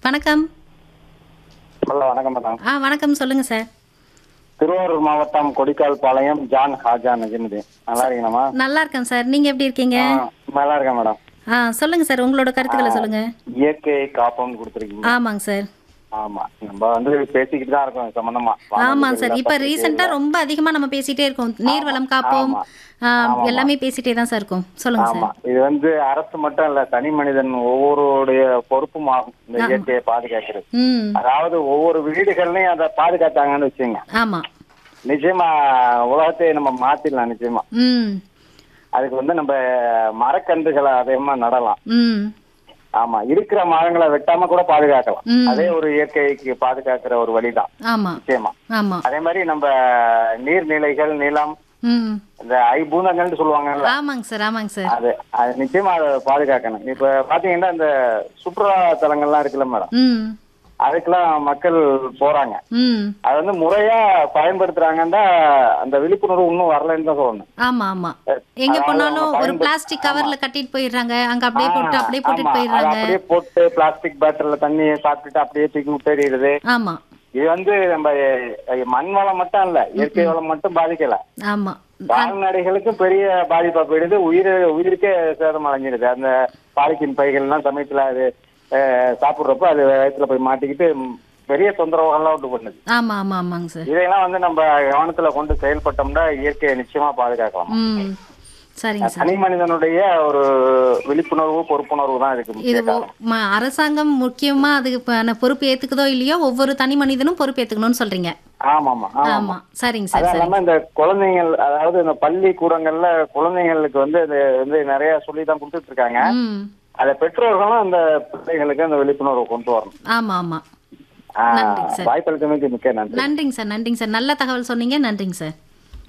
வணக்கம் ஹலோ வணக்கம் மேடம் ஆ வணக்கம் சொல்லுங்க சார் திருவாரூர் மாவட்டம் கொடிக்கால் பாளையம் ஜான் ஹாஜா நஜிமுதீன் நல்லா இருக்கீங்களாம்மா நல்லா இருக்கேன் சார் நீங்க எப்படி இருக்கீங்க ஆ, நல்லா இருக்கேன் மேடம் ஆ சொல்லுங்க சார் உங்களோட கருத்துக்களை சொல்லுங்க இயற்கையை காப்போம்னு கொடுத்துருக்கீங்க ஆமாங்க சார் ஆமா நம்ம வந்து பேசிக்கிட்டு தான் இருக்கோம் இது சம்பந்தமா ஆமாங்க சார் இப்போ ரீசெண்டாக ரொம்ப அதிகமா நம்ம பேசிட்டே இருக்கோம் நீர்வளம் காப்போம் ஆ, எல்லாமே பேசிட்டே தான் சார் இருக்கோம் சொல்லுங்க ஆமா சார் இது வந்து அரசு மட்டும் இல்ல தனி மனிதன் ஒவ்வொருடைய பொறுப்பும் ஆகும் இந்த இயற்கையை பாதுகாக்கிறது ம் அதாவது ஒவ்வொரு வீடுகள்லயும் அதை பாதுகாத்தாங்கன்னு வச்சுங்க ஆமா நிச்சயமா உலகத்தை நம்ம மாத்திடலாம் நிச்சயமா ம் அதுக்கு வந்து நம்ம மரக்கன்றுகளை அதிகமா நடலாம் ம் ஆமா இருக்கிற மரங்களை வெட்டாம கூட பாதுகாக்கலாம் ம். அதே ஒரு இயற்கைக்கு பாதுகாக்கிற ஒரு வழிதான் ஆமா நிச்சயமா ஆமா அதே மாதிரி நம்ம நீர்நிலைகள் நிலம் ம் இந்த ஐபூதங்கள்னு சொல்லுவாங்கல்ல ஆமாங்க சார் ஆமாங்க சார் அது அது நிச்சயமா அதை பாதுகாக்கணும் இப்ப பாத்தீங்கன்னா இந்த சுற்றுலா தலங்கள்லாம் இருக்குல்ல மேடம் ம் அதுக்கெல்லாம் மக்கள் போறாங்க ம் அது வந்து முறையா பயன்படுத்துறாங்கன்னா அந்த விழிப்புணர்வு இன்னும் வரலன்னு தான் சொல்லணும் ஆமா ஆமா எங்க அதாவது போனாலும் அவங்க ஒரு பயன்படுத்த- பிளாஸ்டிக் கவர்ல கட்டிட்டு போயிடுறாங்க அங்க அப்படியே போட்டு அப்படியே போட்டுட்டு ஆமா, அதை போயிடுறாங்க அப்படியே போட்டு பிளாஸ்டிக் பேட்டர்ல தண்ணியை சாப்பிட்டுட்டு அப்படியே தூக்கி விட்டுறது ஆமா இது வந்து நம்ம அஹ், மண் வளம் மட்டும் இல்ல இயற்கை வளம் மட்டும் பாதிக்கல ஆமா கால்நடைகளுக்கும் பெரிய பாதிப்பா போயிடுது உயிர் உயிருக்கே சேதம் அடைஞ்சிடுது அந்த பாலித்தீன் பைகள்லாம் சமயத்துல அது அஹ், சாப்பிடுறப்ப அது வயித்துல போய் மாட்டிக்கிட்டு ம், பெரிய தொந்தரவுகள்லாம் உண்டு பண்ணுது ஆமா ஆமா ஆமாங்க சார் இதையெல்லாம் வந்து நம்ம கவனத்துல கொண்டு செயல்பட்டோம்னா இயற்கையை நிச்சயமா பாதுகாக்கலாம் ம் சரிங்க சார் தனி மனிதனுடைய ஒரு விழிப்புணர்வு பொறுப்புணர்வு தான் இதுக்கு முக்கிய இது ஒ- காரணம் ம- அரசாங்கம் முக்கியமா அதுக்கு இப்ப பொறுப்பு ஏத்துக்குதோ இல்லையோ ஒவ்வொரு தனி மனிதனும் பொறுப்பு ஏத்துக்கணும்னு சொல்றீங்க ஆமாமா ஆமா ஆமா சரிங்க சார் அதான் சரி இல்லாம இந்த குழந்தைகள் அதாவது இந்த பள்ளி கூடங்கள்ல குழந்தைங்களுக்கு வந்து இது வந்து நிறைய சொல்லி தான் கொடுத்துட்டு இருக்காங்க ம் அத பெற்றோர்களும் அந்த பிள்ளைகளுக்கு அந்த விழிப்புணர்வு கொண்டு வரணும் ஆமா ஆமா ஆஹ், நன்றிங்க சார். வாய்ப்பளித்தமைக்கு மிக்க நன்றி நன்றிங்க சார் நன்றிங்க சார் நல்ல தகவல் சொன்னீங்க நன்றிங்க சார்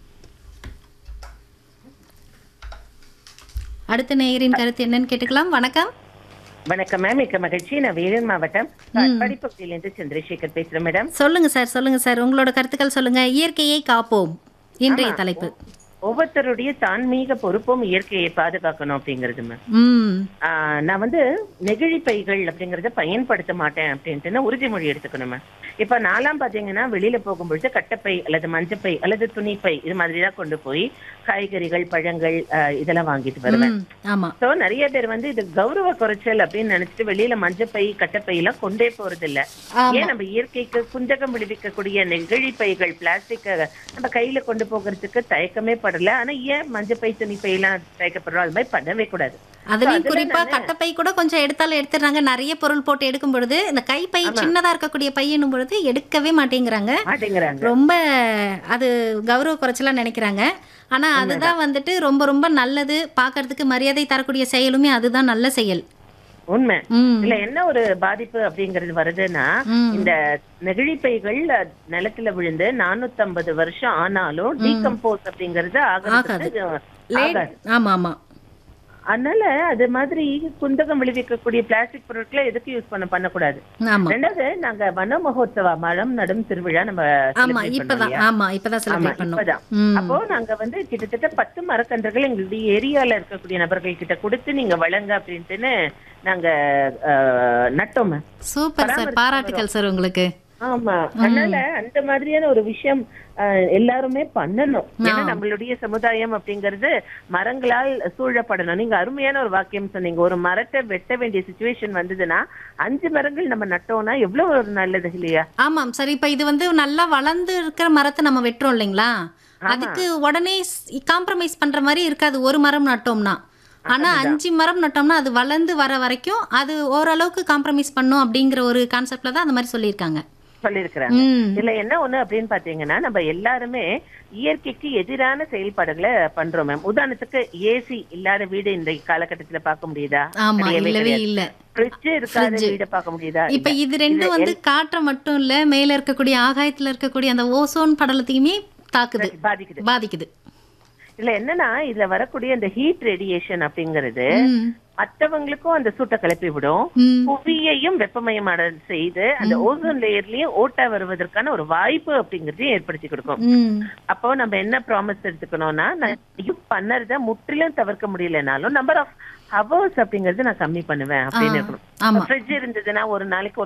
அடுத்த நேயரின் கருத்து என்னன்னு கேட்டுக்கலாம் வணக்கம் வணக்கம் மேம் மிக்க மகிழ்ச்சி நான் வேலூர் மாவட்டம் படிப்பகுதியிலிருந்து சந்திரசேகர் பேசுறேன் மேடம் சொல்லுங்க சார் சொல்லுங்க சார் உங்களோட கருத்துக்கள் சொல்லுங்க இயற்கையை காப்போம் இன்றைய தலைப்பு ஒவ்வொருத்தருடைய தான்மீக பொறுப்பும் இயற்கையை பாதுகாக்கணும் அப்படிங்கிறது மேம் ம் ஆஹ் நான் வந்து நெகிழி பைகள் அப்படிங்கறத பயன்படுத்த மாட்டேன் அப்படின்ட்டு நான் உறுதிமொழி எடுத்துக்கணும் மேம் இப்ப நான்லாம் பாத்தீங்கன்னா வெளியில போகும்பொழுது கட்டப்பை அல்லது மஞ்சப்பை அல்லது துணிப்பை இது மாதிரி தான் கொண்டு போய் காய்கறிகள் பழங்கள் ஆஹ் இதெல்லாம் வாங்கிட்டு வருவேன் ம், ஆமா சோ நிறைய பேர் வந்து இது கௌரவ குறைச்சல் அப்படின்னு நினைச்சிட்டு வெளியில மஞ்சப்பை கட்டப்பை எல்லாம் கொண்டே போறது இல்ல ஆமா. ஏன் நம்ம இயற்கைக்கு குந்தகம் விளைவிக்கக்கூடிய நெகிழி பைகள் பிளாஸ்டிக் நம்ம கையில கொண்டு போகிறதுக்கு தயக்கமே படல ஆனா ஏன் மஞ்சப்பை துணிப்பை எல்லாம் தயக்கப்படுறோம் அது மாதிரி பண்ணவே கூடாது அதுலயும் அதுல குறிப்பா நானு- கட்டப்பை கூட கொஞ்சம் எடுத்தாலும் எடுத்துடுறாங்க நிறைய பொருள் போட்டு எடுக்கும் பொழுது இந்த கைப்பை சின்னதா இருக்கக்கூடிய பையனும் பொழுது எடுக்கவே மாட்டேங்கிறாங்க மாட்டேங்கிறாங்க ரொம்ப அது கௌரவ குறைச்சலா நினைக்கிறாங்க ஆனா அதுதான் வந்துட்டு ரொம்ப ரொம்ப நல்லது பார்க்கிறதுக்கு மரியாதை தரக்கூடிய செயலுமே அதுதான் நல்ல செயல் உண்மை ம் இல்ல என்ன ஒரு பாதிப்பு அப்படிங்கிறது வருதுன்னா ம். இந்த நெகிழி பைகள் நிலத்துல விழுந்து 450 வருஷம் ஆனாலும் டீகம்போஸ் அப்படிங்கறது ஆகிறது லேட் ஆமா ஆமா அதனால அது மாதிரி குந்தகம் விளைவிக்கக்கூடிய பிளாஸ்டிக் பொருட்களை எதுக்கு யூஸ் பண்ண பண்ணக்கூடாது ஆமா ரெண்டாவது நாங்க வன மகோத்சவா மரம் நடும் திருவிழா நம்ம ஆமா celebrate இப்பதான் பண்ணோம் இல்லையா? ஆமா இப்பதான் ஆமா, செலிப்ரேட் பண்ணோம் இப்பதான். ம் அப்போ நாங்க வந்து கிட்டத்தட்ட பத்து மரக்கன்றுகள் எங்களுடைய ஏரியால இருக்கக்கூடிய நபர்கள் கிட்ட கொடுத்து நீங்க வளங்க அப்படின்ட்டுன்னு நாங்க அஹ், நட்டோம் ma'am. சூப்பர் சார் பாராட்டுக்கள் சார் உங்களுக்கு ஆமா அதனால அந்த மாதிரியான ஒரு விஷயம் அஹ், எல்லாருமே பண்ணணும் ஏன்னா ஆ. நம்மளுடைய சமுதாயம் அப்படிங்கிறது மரங்களால் சூழப்படணும் நீங்க அருமையான ஒரு வாக்கியம் சொன்னீங்க ஒரு மரத்தை வெட்ட வேண்டிய சுச்சுவேஷன் வந்ததுன்னா அஞ்சு மரங்கள் நம்ம நட்டோம்னா எவ்வளவு ஒரு நல்லது இல்லையா ஆமாம் சரி இப்ப இது வந்து நல்லா வளர்ந்து இருக்கிற மரத்தை நம்ம வெட்டுறோம் இல்லைங்களா அதுக்கு உடனே காம்ப்ரமைஸ் பண்ற மாதிரி இருக்காது ஒரு மரம் நட்டோம்னா ஆனா அஞ்சு மரம் நட்டோம்னா அது வளர்ந்து வர வரைக்கும் அது ஓரளவுக்கு காம்ப்ரமைஸ் பண்ணும் அப்படிங்கிற ஒரு கான்செப்ட்ல தான் அந்த மாதிரி சொல்லியிருக்காங்க சொல்லியிருக்கிறாங்க ம் இதுல என்ன ஒண்ணு அப்படின்னு பாத்தீங்கன்னா நம்ம எல்லாருமே இயற்கைக்கு எதிரான செயல்பாடுகளை பண்றோம் மேம் உதாரணத்துக்கு ஏசி இல்லாத வீடு இந்த காலகட்டத்துல பார்க்க முடியுதா ஆமா கிடையவே இல்லவே கிடையாது. இல்ல ஃப்ரிட்ஜ் இருக்காத வீட பார்க்க முடியுதா இப்ப இல்ல. இது ரெண்டும் வந்து காற்றை மட்டும் இல்ல மேல இருக்கக்கூடிய ஆகாயத்துல இருக்கக்கூடிய அந்த ஓசோன் படலத்தையுமே தாக்குது பாதிக்குது பாதிக்குது இதுல என்னன்னா இதுல வரக்கூடிய இந்த ஹீட் ரேடியேஷன் அப்படிங்கிறது ம், மற்றவங்களுக்கும் அந்த சூட்டை கிளப்பி விடும் ம், புவியையும் வெப்பமயமான செய்து அந்த ஓசோன் லேயர்லயும் ஓட்டா வருவதற்கான ஒரு வாய்ப்பு அப்படிங்கறதையும் ஏற்படுத்தி கொடுக்கும் ம். அப்போ நம்ம என்ன ப்ராமிஸ் எடுத்துக்கணும்னா நான் use பண்ணறத முற்றிலும் தவிர்க்க முடியலனாலும் நம்பர் ஆஃப் ஹவர்ஸ் அப்படிங்கறது நான் கம்மி பண்ணுவேன் அப்படின்னு இருக்கணும் ஆமா ஃப்ரிட்ஜ் இருந்ததுன்னா ஒரு நாளைக்கு